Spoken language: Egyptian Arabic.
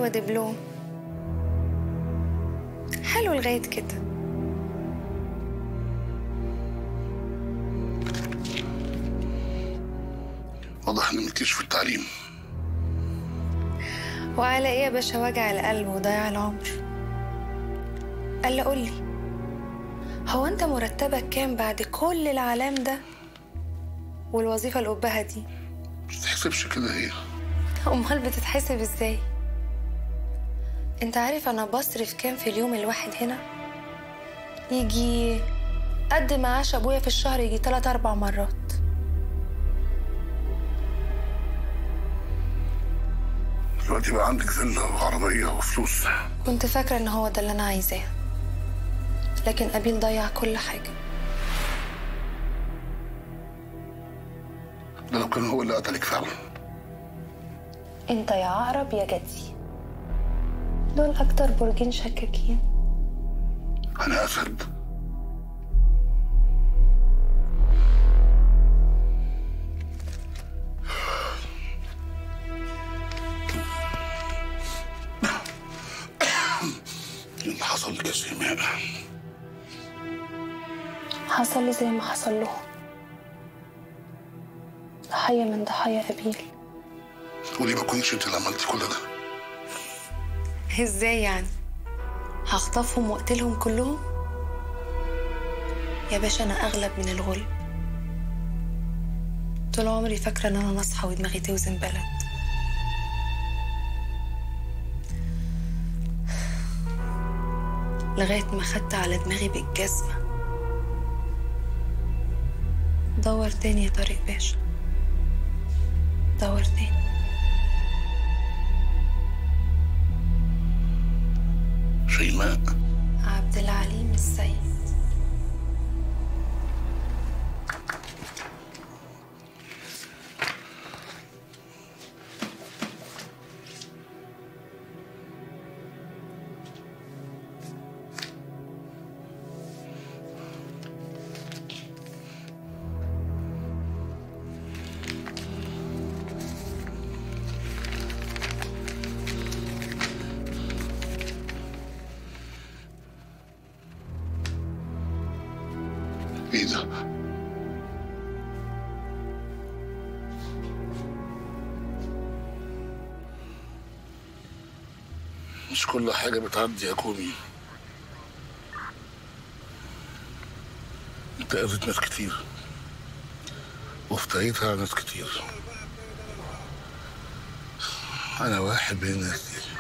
ودبلوم حلو لغاية كده واضح ان مالكيش في التعليم وعلى ايه يا باشا وجع القلب وضياع العمر قال قولي هو انت مرتبك كام بعد كل العلام ده والوظيفة القبها دي مش تحسبش كده هي امال بتتحسب ازاي انت عارف انا بصرف كام في اليوم الواحد هنا يجي قد معاش ابويا في الشهر يجي تلات اربع مرات دلوقتي بقى عندك فيلا وعربية وفلوس كنت فاكرة ان هو ده اللي انا عايزاه لكن ابيل ضيع كل حاجة ده لو كان هو اللي قتلك فعلا انت يا عقرب يا جدي دول اكتر برجين شكاكين انا اسد اللي حصل لك يا شيماء حصل لي زي ما حصل لهم ضحية من ضحايا أبيل وليه ما كنتش انت اللي عملتي كل ده ازاي يعني هخطفهم واقتلهم كلهم يا باشا انا اغلب من الغل طول عمري فاكره ان انا ناصحه ودماغي توزن بلد لغايه ما خدت على دماغي بالجزمه دور تاني يا طارق باشا دور تاني شيماء عبد العليم السيد ايه ده مش كل حاجة بتعدي يا كومي انت اذيت ناس كتير وافتريت على ناس كتير انا واحد من الناس دي